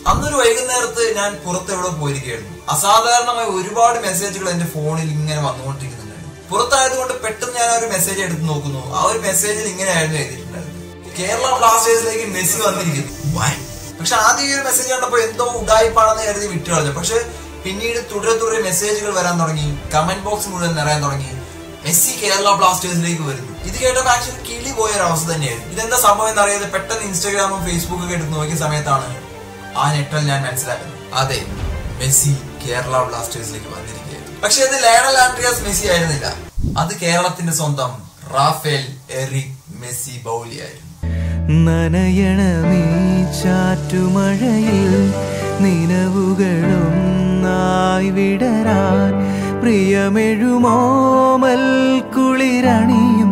അന്നൊരു വൈകുന്നേരത്ത് ഞാൻ പുറത്തെവിടെ പോയിരിക്കുകയായിരുന്നു അസാധാരണമായ ഒരുപാട് മെസ്സേജുകൾ എന്റെ ഫോണിൽ ഇങ്ങനെ വന്നുകൊണ്ടിരിക്കുന്നുണ്ടായിരുന്നു പുറത്തായതുകൊണ്ട് പെട്ടെന്ന് ഞാൻ ആ ഒരു മെസ്സേജ് എടുത്ത് നോക്കുന്നു ആ ഒരു മെസ്സേജിൽ ഇങ്ങനെയായിരുന്നു എഴുതിയിട്ടുണ്ടായിരുന്നത് കേരള ബ്ലാസ്റ്റേഴ്സിലേക്ക് മെസ്സി വന്നിരിക്കുന്നു Why? പക്ഷെ ആദ്യം ഈ ഒരു മെസ്സേജ് കണ്ടപ്പോൾ എന്തോ ഉടായ്പാണെന്ന് കരുതി വിട്ടുകളഞ്ഞു പക്ഷെ പിന്നീട് തുടരെ തുടരെ മെസ്സേജുകൾ വരാൻ തുടങ്ങി കമന്റ് ബോക്സ് മുഴുവൻ നിറയാൻ തുടങ്ങി മെസ്സി കേരള ബ്ലാസ്റ്റേഴ്സിലേക്ക് വരുന്നു ഇത് കേട്ടപ്പോൾ ആക്ച്വലി കിളി പോയ ഒരു അവസ്ഥ തന്നെയായിരുന്നു ഇതെന്താ സംഭവം എന്നറിയാതെ പെട്ടെന്ന് ഇൻസ്റ്റാഗ്രാമും ഫേസ്ബുക്കും ഒക്കെ എടുത്ത് നോക്കിയ സമയത്താണ് ആ ഞെട്ടൽ ഞാൻ മനസ്സിലാക്കുന്നത് അതെ മെസ്സി കേരള ബ്ലാസ്റ്റേഴ്സിലേക്ക് വന്നിരിക്കുകയായിരുന്നു പക്ഷെ അത് ലയണൽ ആൻഡ്രിയാസ് മെസ്സി ആയിരുന്നില്ല അത് കേരളത്തിന്റെ സ്വന്തം റാഫേൽ എറിക് മെസ്സി ബൗലി ആയിരുന്നു നനയണമീ ചാറ്റുമഴയിൽ നിലവുകളൊന്നായി വിടരാൻ പ്രിയമെഴുമോമൽ കുളിരണിയും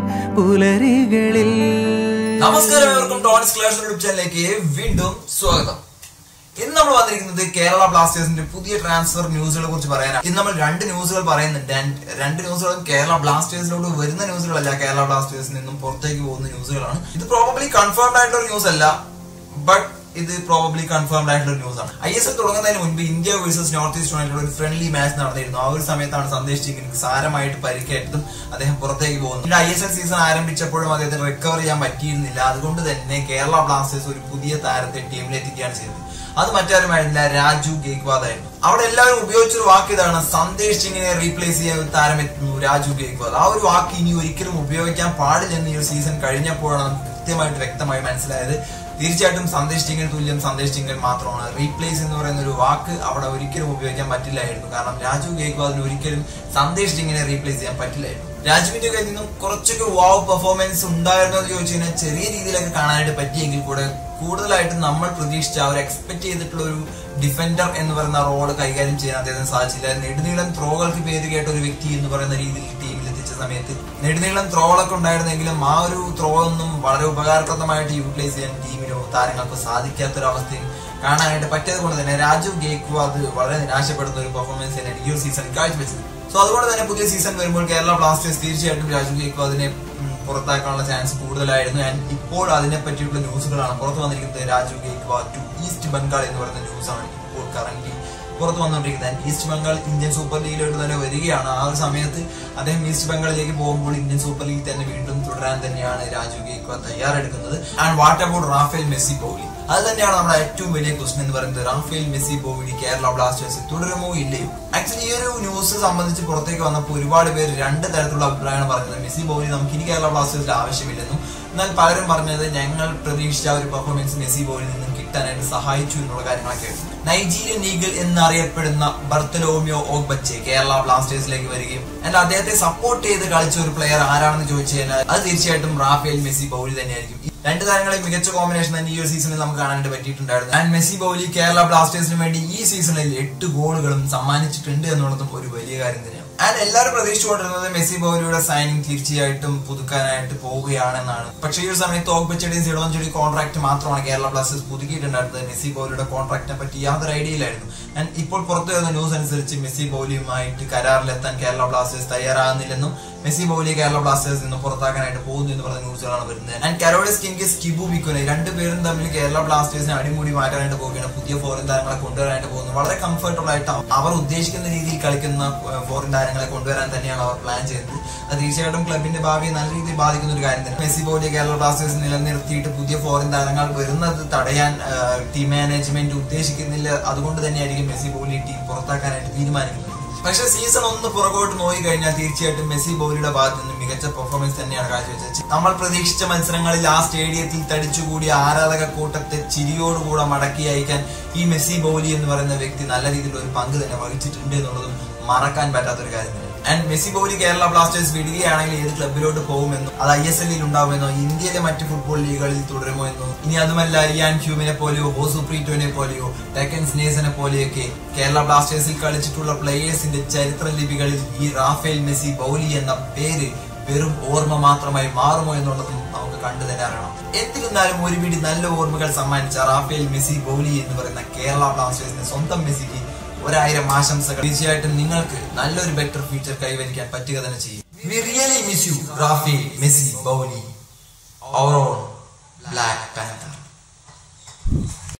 പുലരികളിൽ നമസ്കാരം ഏവർക്കും ടോൺസ് ക്ലാസ് യൂട്യൂബ് ചാനലിലേക്ക് വീണ്ടും സ്വാഗതം ഇന്ന് നമ്മൾ വന്നിരിക്കുന്നത് കേരള ബ്ലാസ്റ്റേഴ്സിന്റെ പുതിയ ട്രാൻസ്ഫർ ന്യൂസുകളെ കുറിച്ച് പറയാനാണ് ഇന്ന് നമ്മൾ രണ്ട് ന്യൂസുകൾ പറയുന്നുണ്ട് And രണ്ട് ന്യൂസുകളും കേരള ബ്ലാസ്റ്റേഴ്സിലോട്ട് വരുന്ന ന്യൂസുകളല്ല കേരള ബ്ലാസ്റ്റേഴ്സിൽ നിന്നും പുറത്തേക്ക് പോകുന്ന ന്യൂസുകളാണ് ഇത് പ്രോബബ്ലി കൺഫേംഡ് ആയിട്ടുള്ള ന്യൂസ് അല്ല ബട്ട് ഇത് പ്രോബബ്ലി കൺഫേംഡ് ആയിട്ടുള്ള ന്യൂസ് ആണ് ഐ എസ് എൽ തുടങ്ങുന്നതിന് മുൻപ് India versus North East United ഒരു ഫ്രണ്ട്ലി മാച്ച് നടന്നിരുന്നു ആ ഒരു സമയത്താണ് സന്ദേശ് സിംഗിന് സാരമായിട്ട് പരിക്കേറ്റതും അദ്ദേഹം പുറത്തേക്ക് പോകുന്നു പിന്നെ ഐ എസ് എൽ സീസൺ ആരംഭിച്ചപ്പോഴും അദ്ദേഹത്തിന് റിക്കവർ ചെയ്യാൻ പറ്റിയിരുന്നില്ല അതുകൊണ്ട് തന്നെ കേരള ബ്ലാസ്റ്റേഴ്സ് ഒരു പുതിയ താരത്തെ ടീമിൽ എത്തിക്കുകയാണ് ചെയ്തത് അത് മറ്റാരുമായിരുന്നില്ല രാജു ഗേക്വാദ് ആയിരുന്നു അവിടെ എല്ലാവരും ഉപയോഗിച്ചൊരു വാക്ക് ഇതാണ് സന്ദേശ് സിംഗിനെ റീപ്ലേസ് ചെയ്യാൻ ഒരു താരം എത്തുന്നു രാജു ഗേക്വാദ് ആ ഒരു വാക്ക് ഇനി ഒരിക്കലും ഉപയോഗിക്കാൻ പാടില്ലെന്ന് ഈ ഒരു സീസൺ കഴിഞ്ഞപ്പോഴാണ് നമുക്ക് കൃത്യമായിട്ട് വ്യക്തമായി മനസ്സിലായത് തീർച്ചയായിട്ടും സന്ദേശ് ടിങ്കൻ തുല്യം സന്ദേശ് ടിങ്കൻ മാത്രമാണ് റീപ്ലേസ് എന്ന് പറയുന്ന ഒരു വാക്ക് അവിടെ ഒരിക്കലും ഉപയോഗിക്കാൻ പറ്റില്ലായിരുന്നു കാരണം രാജു ഗേക്വാദിന് ഒരിക്കലും സന്ദേശ് ടിങ്കിനെ റീപ്ലേസ് ചെയ്യാൻ പറ്റില്ലായിരുന്നു രാജുവിന്റെ കയ്യിൽ നിന്നും കുറച്ചൊക്കെ വാവ് പെർഫോമൻസ് ഉണ്ടായിരുന്നു എന്ന് ചോദിച്ചു കഴിഞ്ഞാൽ ചെറിയ രീതിയിലൊക്കെ കാണാനായിട്ട് പറ്റിയെങ്കിൽ കൂടെ കൂടുതലായിട്ട് നമ്മൾ പ്രതീക്ഷിച്ച അവർ എക്സ്പെക്ട് ചെയ്തിട്ടുള്ള ഒരു ഡിഫൻഡർ എന്ന് പറയുന്ന റോള് കൈകാര്യം ചെയ്യാൻ അദ്ദേഹത്തിന് സാധിച്ചില്ല നെടുനീളം ത്രോകൾക്ക് പേര് കേട്ട ഒരു വ്യക്തി എന്ന് പറയുന്ന രീതിയിൽ ടീമിൽ എത്തിച്ച സമയത്ത് നെടുനീളം ത്രോകളൊക്കെ ഉണ്ടായിരുന്നെങ്കിലും ആ ഒരു ത്രോ ഒന്നും വളരെ ഉപകാരപ്രദമായിട്ട് യൂട്ടിലൈസ് ചെയ്യാൻ ടീമിനോ താരങ്ങൾക്കോ സാധിക്കാത്തൊരവസ്ഥയും കാണാനായിട്ട് പറ്റിയത് കൊണ്ട് തന്നെ രാജു ഗേക്കു അത് വളരെ നിരാശപ്പെടുന്ന ഒരു പെർഫോമൻസ് തന്നെയാണ് ഈ ഒരു സീസണിൽ കാഴ്ചവെച്ചത് സോ അതുകൊണ്ട് തന്നെ പുതിയ സീസൺ വരുമ്പോൾ കേരള ബ്ലാസ്റ്റേഴ്സ് തീർച്ചയായിട്ടും രാജു ഗേക്കു അതിനെ ഉം, പുറത്താക്കാനുള്ള ചാൻസ് കൂടുതലായിരുന്നു ആൻഡ് ഇപ്പോൾ അതിനെ പറ്റിയുള്ള ന്യൂസുകളാണ് പുറത്തു വന്നിരിക്കുന്നത് രാജു ഗേക്വാ ടു ഈസ്റ്റ് ബംഗാൾ എന്ന് പറയുന്ന ന്യൂസാണ് ഇപ്പോൾ കറന്റ് പുറത്തു വന്നുകൊണ്ടിരിക്കുന്നത് ഈസ്റ്റ് ബംഗാൾ ഇന്ത്യൻ സൂപ്പർ ലീഗിലോട്ട് തന്നെ വരികയാണ് ആ ഒരു സമയത്ത് അദ്ദേഹം ഈസ്റ്റ് ബംഗാളിലേക്ക് പോകുമ്പോൾ ഇന്ത്യൻ സൂപ്പർ ലീഗ് തന്നെ വീണ്ടും തുടരാൻ തന്നെയാണ് രാജു ഗേക്വാ തയ്യാറെടുക്കുന്നത് and what about Rafael Messi Bouli അത് തന്നെയാണ് നമ്മുടെ ഏറ്റവും വലിയ ക്വസ്റ്റൻ എന്ന് പറയുന്നത് Rafael Messi Bouli Kerala Blasters തുടരുമോ ഇല്ലയോ ആക്ച്വലി ഈ ഒരു ന്യൂസ് സംബന്ധിച്ച് പുറത്തേക്ക് വന്നപ്പോൾ ഒരുപാട് പേര് രണ്ട് തരത്തിലുള്ള അഭിപ്രായമാണ് പറഞ്ഞത് മെസ്സി ബോലി നമുക്ക് ഇനി കേരള ബ്ലാസ്റ്റേഴ്സിൽ ആവശ്യമില്ലെന്നും എന്നാൽ പലരും പറഞ്ഞത് ഞങ്ങൾ പ്രതീക്ഷിച്ച ആ ഒരു പെർഫോമൻസ് മെസ്സി ബോളിൽ നിന്നും കിട്ടാനായിട്ട് സഹായിച്ചു എന്നുള്ള കാര്യങ്ങളൊക്കെ നൈജീരിയൻ ലീഗിൽ എന്നറിയപ്പെടുന്ന ബർത്തലോമിയോ ഓഗ്ബച്ചെ കേരള ബ്ലാസ്റ്റേഴ്സിലേക്ക് വരികയും എന്നാൽ അദ്ദേഹത്തെ സപ്പോർട്ട് ചെയ്ത് കളിച്ച ഒരു പ്ലെയർ ആരാണെന്ന് ചോദിച്ചു കഴിഞ്ഞാൽ അത് തീർച്ചയായിട്ടും റാഫേൽ മെസ്സി ബൗലി തന്നെയായിരിക്കും ഈ രണ്ട് താരങ്ങളെ മികച്ച കോമ്പിനേഷൻ തന്നെ ഈ ഒരു സീസണിൽ നമുക്ക് കാണാനായിട്ട് പറ്റിയിട്ടുണ്ടായിരുന്നു ആൻഡ് മെസ്സി ബൗലി കേരള ബ്ലാസ്റ്റേഴ്സിന് വേണ്ടി ഈ സീസണിൽ എട്ട് ഗോളുകളും സമ്മാനിച്ചിട്ടുണ്ട് എന്നുള്ളതും ഒരു വലിയ കാര്യം തന്നെയാണ് ആൻഡ് എല്ലാവരും പ്രതീക്ഷിച്ചുകൊണ്ടിരുന്നത് മെസ്സി ബൗലിയുടെ സൈനിങ് തീർച്ചയായിട്ടും പുതുക്കാനായിട്ട് പോവുകയാണെന്നാണ് പക്ഷേ ഈ ഒരു സമയത്ത് ഓഗ്ബച്ചയുടെയും സിഡോഞ്ചുടെയും കോൺട്രാക്ട് മാത്രമാണ് കേരള ബ്ലാസ്റ്റേഴ്സ് പുതുക്കിയിട്ടുണ്ടായിരുന്നത് മെസ്സി ബൗലിയുടെ കോൺട്രാക്റ്റിനെ പറ്റി യാതൊരു ഐഡിയ ഇല്ലായിരുന്നു ആൻഡ് ഇപ്പോൾ പുറത്തു വരുന്ന ന്യൂസ് അനുസരിച്ച് മെസ്സി ബൗലിയുമായിട്ട് കരാറിലെത്താൻ കേരള ബ്ലാസ്റ്റേഴ്സ് തയ്യാറാകുന്നില്ലെന്നും മെസ്സി ബൗലി കേരള ബ്ലാസ്റ്റേഴ്സ് നിന്ന് പുറത്താക്കാനായിട്ട് പോകുന്നു എന്ന് പറഞ്ഞ ന്യൂസുകളാണ് വരുന്നത് and Karolis Skinkys Kibu Vicuna രണ്ടുപേരും തമ്മിൽ കേരള ബ്ലാസ്റ്റേഴ്സിനെ അടിമുടി മാറ്റാനായിട്ട് പോവുകയാണ് പുതിയ ഫോറിൻ താരങ്ങളെ കൊണ്ടുവരാനായിട്ട് പോകുന്നു വളരെ കംഫർട്ടബിൾ ആയിട്ട് അവർ ഉദ്ദേശിക്കുന്ന രീതിയിൽ കളിക്കുന്ന ഫോറിൻ താരങ്ങളെ കൊണ്ടുവരാൻ തന്നെയാണ് അവർ പ്ലാൻ ചെയ്യുന്നത് അത് തീർച്ചയായിട്ടും ക്ലബിന്റെ ഭാവിയെ നല്ല രീതിയിൽ ബാധിക്കുന്ന ഒരു കാര്യം തന്നെ മെസ്സി ബോലി കേരള ബ്ലാസ്റ്റേഴ്സ് നിലനിർത്തിയിട്ട് പുതിയ ഫോറിൻ താരങ്ങൾ വരുന്നത് തടയാൻ ടീം മാനേജ്മെന്റ് ഉദ്ദേശിക്കുന്നില്ല അതുകൊണ്ട് തന്നെയായിരിക്കും മെസ്സി ബോലി ടീം പുറത്താക്കാനായിട്ട് തീരുമാനിക്കുന്നത് പക്ഷെ സീസൺ ഒന്ന് പുറകോട്ട് നോക്കി കഴിഞ്ഞാൽ തീർച്ചയായിട്ടും മെസ്സി ബോലിയുടെ ഭാഗത്ത് നിന്ന് മികച്ച പെർഫോമൻസ് തന്നെയാണ് കാഴ്ചവെച്ചത് നമ്മൾ പ്രതീക്ഷിച്ച മത്സരങ്ങളിൽ ആ സ്റ്റേഡിയത്തിൽ തടിച്ചുകൂടിയ ആരാധക കൂട്ടത്തെ ചിരിയോടുകൂടെ മടക്കി അയക്കാൻ ഈ മെസ്സി ബോലി എന്ന് പറയുന്ന വ്യക്തി നല്ല രീതിയിലുള്ള ഒരു പങ്ക് തന്നെ വഹിച്ചിട്ടുണ്ട് എന്നുള്ളതും മറക്കാൻ പറ്റാത്തൊരു കാര്യം തന്നെ and Messi Bouli Kerala Blasters വിടുകയാണെങ്കിൽ ഏത് ക്ലബിലോട്ട് പോകുമെന്നോ അത് ഐ എസ് എല്ലിൽ ഉണ്ടാവുമെന്നോ ഇന്ത്യയിലെ മറ്റ് ഫുട്ബോൾ ലീഗുകളിൽ തുടരുമോ എന്നോ ഇനി അതുമല്ല ഇയാൻ ഹ്യൂമിനെ പോലെയോ ഹോസു പ്രീറ്റോനെ പോലെയോ ടെക്കൻ സ്നേസനെ പോലെയൊക്കെ കേരള ബ്ലാസ്റ്റേഴ്സിൽ കളിച്ചിട്ടുള്ള പ്ലേയേഴ്സിന്റെ ചരിത്ര ലിപികളിൽ ഈ റാഫേൽ മെസ്സി ബൗലി എന്ന പേര് വെറും ഓർമ്മ മാത്രമായി മാറുമോ എന്നുള്ളതും നമുക്ക് കണ്ടു തന്നെ അറിയണം എന്നിരുന്നാലും ഒരു പിടി നല്ല ഓർമ്മകൾ സമ്മാനിച്ച റാഫേൽ മെസ്സി ബൗലി എന്ന് പറയുന്ന കേരള ബ്ലാസ്റ്റേഴ്സിന്റെ സ്വന്തം മെസ്സിക്ക് ഒരായിരം ആശംസകൾ തീർച്ചയായിട്ടും നിങ്ങൾക്ക് നല്ലൊരു ബെറ്റർ ഫ്യൂച്ചർ കൈവരിക്കാൻ പറ്റുക തന്നെ ചെയ്യും we really miss you Rafael Messi Bouli our own black panther